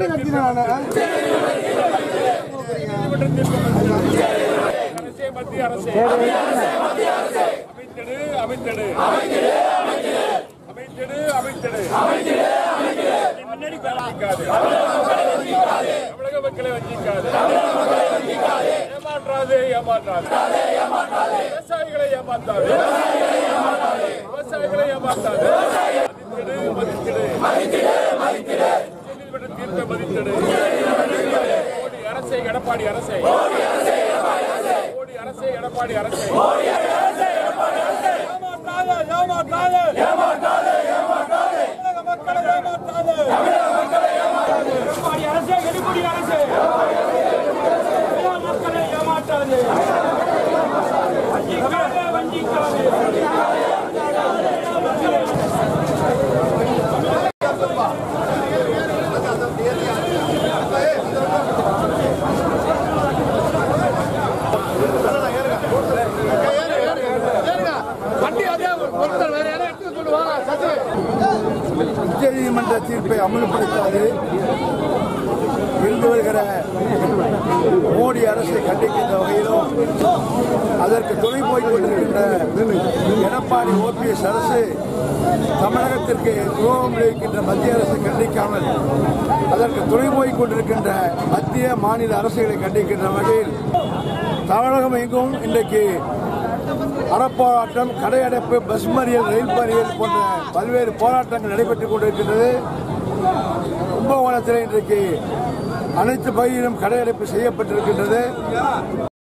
கூட்டணி கட்சி நானு அரசே மத்திய அரசே அமைத்திடு அமைத்திடு அமைத்திடு அமைத்திடு முன்னாடி வஞ்சிக்காது தமிழக மக்களை வஞ்சிக்காது ஏமாற்றாது ஏமாற்றாது விவசாயிகளை ஏமாற்றாது விவசாயிகளை ஏமாற்றாது மதித்திடு மதித்திடு நீதிமன்ற தீர்ப்பை மதித்திடு மோடி அரசை எடப்பாடி அரசை மோடி அரசை எடப்பாடி அரசை எடப்பாடி அரசே எடுபடி அரசே வேளாண் மக்களை ஏமாற்றாது வஞ்சிக்காதே வஞ்சிக்காதே உச்சநீதிமன்ற தீர்ப்பை அமல்படுத்தாது இருந்து வருகிற மோடி அரசை கண்டிக்கின்ற வகையிலும் அதற்கு துணை போய் கொண்டிருக்கின்ற எடப்பாடி ஓபிஎஸ் அரசு தமிழகத்திற்கு துரோகம் விளைவிக்கின்ற மத்திய அரசை கண்டிக்காமல் அதற்கு துணை போய் கொண்டிருக்கின்ற மத்திய மாநில அரசுகளை கண்டிக்கின்ற வகையில் தமிழகம் எங்கும் இன்றைக்கு அறப்போராட்டம் கடையடைப்பு பஸ் மறியல் ரயில் மறியல் போன்ற பல்வேறு போராட்டங்கள் நடைபெற்றுக் கொண்டிருக்கின்றது கும்பகோணத்தில் இன்றைக்கு அனைத்து பகுதியிலும் கடையடைப்பு செய்யப்பட்டிருக்கின்றது